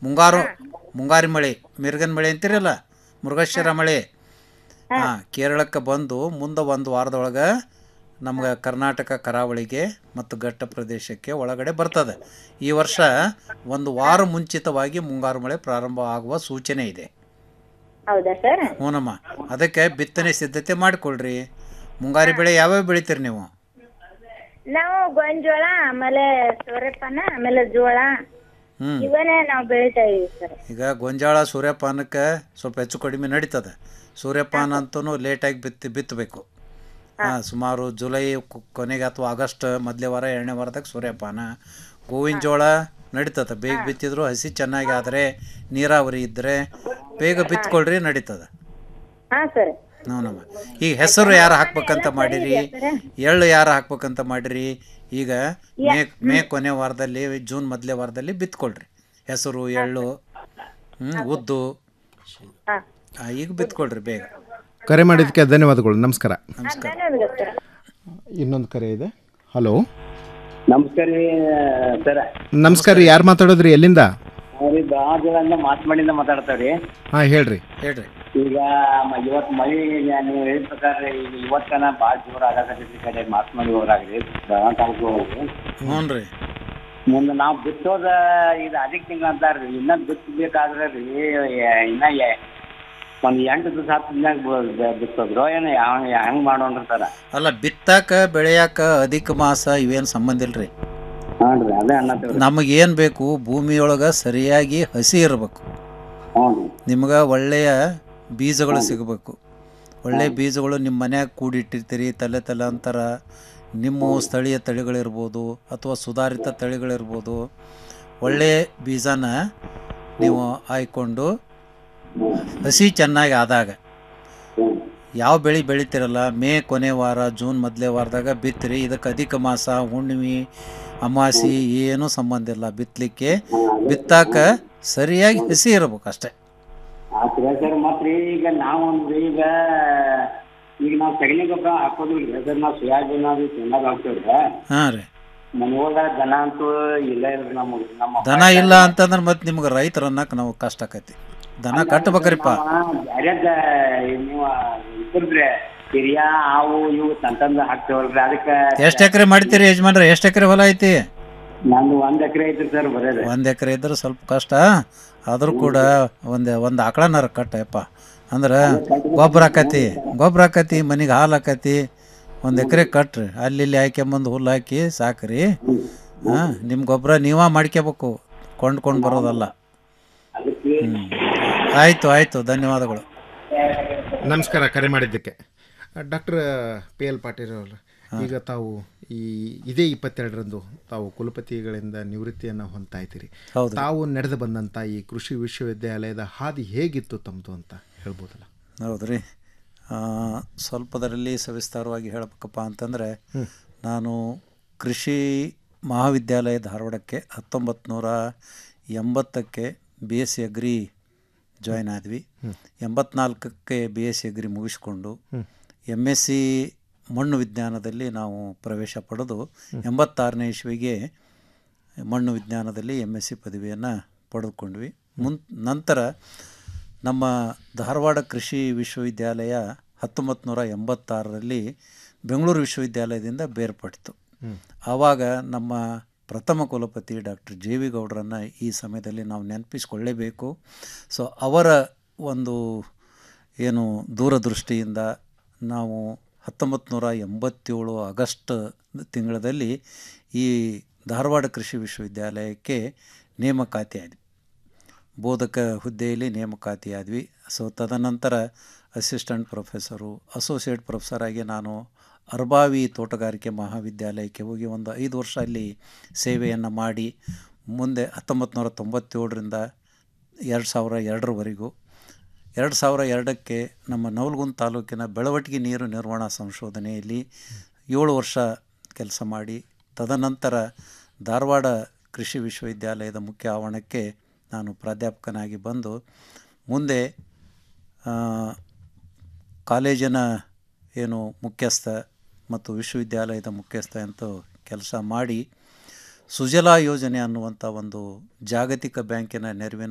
ಮುಂಗಾರು ಮುಂಗಾರಿ ಮಳೆ ಮಿರ್ಗನ್ ಮಳೆ ಅಂತೀರಲ್ಲ ಮೃಗಶಿರ ಮಳೆ ಹಾಂ ಕೇರಳಕ್ಕೆ ಬಂದು ಮುಂದೆ ಒಂದು ವಾರದೊಳಗೆ ನಮ್ಗೆ ಕರ್ನಾಟಕ ಕರಾವಳಿಗೆ ಮತ್ತು ಘಟ್ಟ ಪ್ರದೇಶಕ್ಕೆ ಒಳಗಡೆ ಬರ್ತದೆ ಈ ವರ್ಷ ಒಂದು ವಾರ ಮುಂಚಿತವಾಗಿ ಮುಂಗಾರು ಮಳೆ ಪ್ರಾರಂಭ ಆಗುವ ಸೂಚನೆ ಇದೆ ಹೌದಾ ಸರ್ ಹ್ಞೂನಮ್ಮ ಅದಕ್ಕೆ ಬಿತ್ತನೆ ಸಿದ್ಧತೆ ಮಾಡಿಕೊಳ್ರಿ ಮುಂಗಾರಿ ಬೆಳೆ ಯಾವ್ಯಾವ ಬೆಳಿತೀರಿ ನೀವು ನಾವು ಗೊಂಜೋಳ ಆಮೇಲೆ ಸೂರ್ಯಪಾನ ಆಮೇಲೆ ಜೋಳ ಹ್ಞೂ ಇವನ್ನೇ ನಾವು ಬೆಳಿತಾ ಇದೀವಿ ಸರ್ ಈಗ ಗೊಂಜಾಳ ಸೂರ್ಯಪಾನಕ್ಕೆ ಸ್ವಲ್ಪ ಹೆಚ್ಚು ಕಡಿಮೆ ನಡೀತದೆ ಸೂರ್ಯಪಾನ ಅಂತೂ ಲೇಟಾಗಿ ಬಿತ್ತಿ ಬಿತ್ತಬೇಕು ಹಾಂ ಸುಮಾರು ಜುಲೈ ಕು- ಕೊನೆಗೆ ಅಥವಾ ಆಗಸ್ಟ್ ಮೊದಲೇ ವಾರ ಎರಡನೇ ವಾರದಾಗ ಸೂರ್ಯಪಾನ ಗೋವಿನ ಜೋಳ ನಡೀತದೆ ಬೇಗ ಬಿತ್ತಿದ್ರು ಹಸಿ ಚೆನ್ನಾಗಿ ಆದರೆ ನೀರಾವರಿ ಇದ್ದರೆ ಬೇಗ ಬಿತ್ಕೊಳ್ರಿ ನಡೀತದೆ ಹಾ ಸರ್ ನೋನಮ್ಮ ಈಗ ಹೆಸರು ಯಾರು ಹಾಕ್ಬೇಕಂತ ಮಾಡಿರಿ ಎಳ್ಳು ಯಾರು ಹಾಕ್ಬೇಕಂತ ಮಾಡಿರಿ ಈಗ ಮೇ ಮೇ ಕೊನೆ ವಾರದಲ್ಲಿ ಜೂನ್ ಮೊದಲೇ ವಾರದಲ್ಲಿ ಬಿತ್ಕೊಳ್ರಿ ಹೆಸರು ಎಳ್ಳು ಹ್ಞೂ ಉದ್ದು ಹಾ ಆ, ಈಗ ಬಿತ್ಕೊಳ್ರಿ ಬೇಗ ಕರೆ ಮಾಡಿದ್ದಕ್ಕೆ ಧನ್ಯವಾದಗಳು ನಮಸ್ಕಾರ ಧನ್ಯವಾದಗಳು ಸರ್ ಇನ್ನೊಂದು ಕರೆ ಇದೆ ಹಲೋ ನಮಸ್ಕಾರ ರೀ ಸರ ನಮಸ್ಕಾರ ರೀ ಯಾರು ಮಾತಾಡೋದ್ರಿ ಎಲ್ಲಿಂದ ಅವ್ರಿ ಬೆಳಗಾವಿಯಿಂದ ಮಾಸ್ಮಡಿಯಿಂದ ಮಾತಾಡ್ತಾವ್ರಿ ಹಾಂ ಹೇಳ್ರಿ ಹೇಳ್ರಿ ಈಗ ಮ- ಇವತ್ ಮಳಿ ನೀವು ಹೇಳಿದ ಪ್ರಕಾರ ಈಗ ಇವತ್ತನ ಭಾಳ ಜೋರ್ ಆಗಕತ್ತೈತಿ ಈ ಕಡೆ ಮಾಸ್ಮಡಿ ಊರಾಗ್ರಿ ಬೆಳಗಾವಿ ತಾಲೂಕು ಹೋಗ್ರಿ ಹ್ಞೂ ರೀ ಮುಂದೆ ನಾವು ಬಿತ್ತೋದ ಇದು ಅದಕ್ಕೆ ತಿಂಗಳ ಅಂತಾರ್ರಿ ಇನ್ನ ಬಿತ್ತಬೇಕಾದ್ರೆ ರೀ ಎ- ಇನ್ನ ಎ- ಒಂದ್ ಎಂಟು ದಿವಸ ಹತ್ತು ದಿನ ಬಿತ್ತೋದ್ರು ಏನು ಯಾವ ಹೆಂಗ್ ಮಾಡೋಣ್ರಿ ಸರ ಅಲ್ಲ ಬಿತ್ತಾಕ ಬೆಳೆಯಾಕ ಅಧಿಕ ಮಾಸ ಇವೇನು ಸಂಬಂಧ ಇಲ್ರಿ ಹ್ಞೂ ರೀ ಅದೇ ಅನ್ನತ್ತೀವಿ ನಮಗೇನು ಬೇಕು ಭೂಮಿಯೊಳಗೆ ಸರಿಯಾಗಿ ಹಸಿ ಇರಬೇಕು ಹ್ಞೂ ರೀ ನಿಮ್ಗೆ ಒಳ್ಳೆಯ ಬೀಜಗಳು ಸಿಗಬೇಕು ಒಳ್ಳೆಯ ಬೀಜಗಳು ನಿಮ್ಮ ಮನ್ಯಾಗ ಕೂಡಿಟ್ಟಿರ್ತೀರಿ ತಲೆ ತಲಾಂತರ ನಿಮ್ಮ ಸ್ಥಳೀಯ ತಳಿಗಳಿರ್ಬೋದು ಅಥವಾ ಸುಧಾರಿತ ತಳಿಗಳಿರ್ಬೋದು ಒಳ್ಳೆಯ ಬೀಜನ ನೀವು ಆಯ್ಕೊಂಡು ಹಸಿ ಚೆನ್ನಾಗಿ ಆದಾಗ ಯಾವ ಬೆಳೆ ಬೆಳಿತೀರಲ್ಲ ಮೇ ಕೊನೆ ವಾರ ಜೂನ್ ಮೊದಲೇ ವಾರದಾಗ ಬಿತ್ತಿರಿ ಇದಕ್ಕೆ ಅಧಿಕ ಮಾಸ ಹುಣ್ಣಿಮೆ ಅಮಾಸಿ ಏನೂ ಸಂಬಂಧ ಇಲ್ಲ ಬಿತ್ತಲಿಕ್ಕೆ ಬಿತ್ತಾಕ ಸರಿಯಾಗಿ ಹಸಿ ಇರ್ಬೇಕು ಅಷ್ಟೇ ಆತ್ರಿ ಸರ್ ಮತ್ರಿ ಈಗ ನಾವೊಂದು ಈಗ ಈಗ ನಾವು ಸಗಣಿ ಗೊಬ್ಬರ ಹಾಕೋದಿಲ್ಲ ಸರ್ ನಾವು ಸೋಯಾಬೀನ್ ಅದು ಚೆನ್ನಾಗಿ ಹಾಕ್ತೇವ್ರಿ ಹಾಂ ರೀ ಮನೆಯೊಳಗ ದನ ಅಂತೂ ಇಲ್ಲ ಇಲ್ರಿ ನಮಗೆ ನಮ್ಮ ದನ ಇಲ್ಲ ಅಂತಂದ್ರೆ ಮತ್ತೆ ನಿಮ್ಗೆ ರೈತರು ಅನ್ನಕ್ಕೆ ನಾವು ಕಷ್ಟ ಆಕೈತಿ ದನ ಕಟ್ಬೇಕ್ರಿಪ್ಪ ಬ್ಯಾರೆದ ನೀವು ಇಬ್ಬರ್ದ್ರಿ ಹಿರಿಯ ಹಾವು ಇವು ತಂತಂದ ಹಾಕ್ತೇವಲ್ರಿ ಅದಕ್ಕೆ ಎಷ್ಟು ಎಕರೆ ಮಾಡ್ತೀರಿ ಯಜಮಾನ್ರೆ ಎಷ್ಟು ಎಕರೆ ಹೊಲ ಐತಿ ನಂದು ಒಂದ್ ಎಕರೆ ಐತ್ರಿ ಸರ್ ಬರೋದು ಒಂದು ಎಕರೆ ಇದ್ರೆ ಸ್ವಲ್ಪ ಕಷ್ಟ ಆದರೂ ಕೂಡ ಒಂದು ಒಂದು ಆಕಳನಾರ ಕಟ್ಟಯಪ್ಪ ಅಂದ್ರೆ ಗೊಬ್ಬರ ಆಕತಿ ಗೊಬ್ಬರ ಆಕತಿ ಮನೆಗೆ ಹಾಲು ಆಕತಿ ಒಂದು ಎಕರೆ ಕಟ್ರಿ ಅಲ್ಲಿ ಇಲ್ಲಿ ಹಾಕ್ಯಂಬಂದು ಹುಲ್ಲು ಹಾಕಿ ಸಾಕ್ರಿ ಹಾಂ ನಿಮ್ಮ ಗೊಬ್ಬರ ನೀವೇ ಮಾಡ್ಕೋಬೇಕು ಕೊಂಡ್ಕೊಂಡು ಬರೋದಲ್ಲ ಅದಕ್ಕೆ ಹ್ಞೂ ಆಯಿತು ಆಯಿತು ಧನ್ಯವಾದಗಳು ನಮಸ್ಕಾರ ಕರೆ ಮಾಡಿದ್ದಕ್ಕೆ ಡಾಕ್ಟರ್ ಪಿ ಎಲ್ ಪಾಟೀಲ್ ಅವರು ಈಗ ತಾವು ಈ ಇದೇ ಇಪ್ಪತ್ತೆರಡರಂದು ತಾವು ಕುಲಪತಿಗಳಿಂದ ನಿವೃತ್ತಿಯನ್ನು ಹೊಂದ್ತಾ ಇದ್ದೀರಿ ಹೌದು. ತಾವು ನಡೆದು ಬಂದಂಥ ಈ ಕೃಷಿ ವಿಶ್ವವಿದ್ಯಾಲಯದ ಹಾದಿ ಹೇಗಿತ್ತು ತಮ್ಮದು ಅಂತ ಹೇಳ್ಬೋದಲ್ಲ ಹೌದು ರೀ ಸ್ವಲ್ಪದರಲ್ಲಿ ಸವಿಸ್ತಾರವಾಗಿ ಹೇಳಬೇಕಪ್ಪ ಅಂತಂದರೆ ನಾನು ಕೃಷಿ ಮಹಾವಿದ್ಯಾಲಯ ಧಾರವಾಡಕ್ಕೆ ಹತ್ತೊಂಬತ್ತು ನೂರ ಎಂಬತ್ತಕ್ಕೆ ಬಿ ಎಸ್ ಸಿ ಅಗ್ರಿ ಜಾಯ್ನ್ ಆದ್ವಿ ಎಂಬತ್ನಾಲ್ಕಕ್ಕೆ ಬಿ ಎಸ್ ಸಿ ಅಗ್ರಿ ಮುಗಿಸ್ಕೊಂಡು ಎಮ್ ಎಸ್ ಸಿ ಮಣ್ಣು ವಿಜ್ಞಾನದಲ್ಲಿ ನಾವು ಪ್ರವೇಶ ಪಡೆದು ಎಂಬತ್ತಾರನೇ ಇಸ್ವಿಗೆ ಮಣ್ಣು ವಿಜ್ಞಾನದಲ್ಲಿ ಎಮ್ ಎಸ್ ಸಿ ಪದವಿಯನ್ನು ಪಡೆದುಕೊಂಡ್ವಿ ಮುನ್ ನಂತರ ನಮ್ಮ ಧಾರವಾಡ ಕೃಷಿ ವಿಶ್ವವಿದ್ಯಾಲಯ ಹತ್ತೊಂಬತ್ತು ನೂರ ಎಂಬತ್ತಾರರಲ್ಲಿ ಬೆಂಗಳೂರು ವಿಶ್ವವಿದ್ಯಾಲಯದಿಂದ ಬೇರ್ಪಟ್ಟಿತು ಆವಾಗ ನಮ್ಮ ಪ್ರಥಮ ಕುಲಪತಿ ಡಾಕ್ಟರ್ ಜೆ ವಿ ಗೌಡ್ರನ್ನು ಈ ಸಮಯದಲ್ಲಿ ನಾವು ನೆನಪಿಸ್ಕೊಳ್ಳೇಬೇಕು ಸೊ ಅವರ ಒಂದು ಏನು ದೂರದೃಷ್ಟಿಯಿಂದ ನಾವು ಹತ್ತೊಂಬತ್ತು ನೂರ ಎಂಬತ್ತೇಳು ಆಗಸ್ಟ್ ತಿಂಗಳಲ್ಲಿ ಈ ಧಾರವಾಡ ಕೃಷಿ ವಿಶ್ವವಿದ್ಯಾಲಯಕ್ಕೆ ನೇಮಕಾತಿ ಆದ್ವಿ ಬೋಧಕ ಹುದ್ದೆಯಲ್ಲಿ ನೇಮಕಾತಿ ಆದ್ವಿ ಸೊ ತದನಂತರ ಅಸಿಸ್ಟೆಂಟ್ ಪ್ರೊಫೆಸರು ಅಸೋಸಿಯೇಟ್ ಪ್ರೊಫೆಸರ್ ಆಗಿ ನಾನು ಅರ್ಬಾವಿ ತೋಟಗಾರಿಕೆ ಮಹಾವಿದ್ಯಾಲಯಕ್ಕೆ ಹೋಗಿ ಒಂದು ಐದು ವರ್ಷ ಅಲ್ಲಿ ಸೇವೆಯನ್ನು ಮಾಡಿ ಮುಂದೆ ಹತ್ತೊಂಬತ್ತು ನೂರ ತೊಂಬತ್ತೇಳರಿಂದ ಎರಡು ಸಾವಿರ ಎರಡರವರೆಗೂ ಎರಡು ಸಾವಿರ ಎರಡಕ್ಕೆ ನಮ್ಮ ನವಲಗುಂದ ತಾಲೂಕಿನ ಬೆಳವಟಿಗೆ ನೀರು ನಿರ್ವಹಣಾ ಸಂಶೋಧನೆಯಲ್ಲಿ ಏಳು ವರ್ಷ ಕೆಲಸ ಮಾಡಿ ತದನಂತರ ಧಾರವಾಡ ಕೃಷಿ ವಿಶ್ವವಿದ್ಯಾಲಯದ ಮುಖ್ಯ ಆವರಣಕ್ಕೆ ನಾನು ಪ್ರಾಧ್ಯಾಪಕನಾಗಿ ಬಂದು ಮುಂದೆ ಆ, ಕಾಲೇಜಿನ ಏನು ಮುಖ್ಯಸ್ಥ ಮತ್ತು ವಿಶ್ವವಿದ್ಯಾಲಯದ ಮುಖ್ಯಸ್ಥ ಅಂತ ಕೆಲಸ ಮಾಡಿ ಸುಜಲಾ ಯೋಜನೆ ಅನ್ನುವಂಥ ಒಂದು ಜಾಗತಿಕ ಬ್ಯಾಂಕಿನ ನೆರವಿನ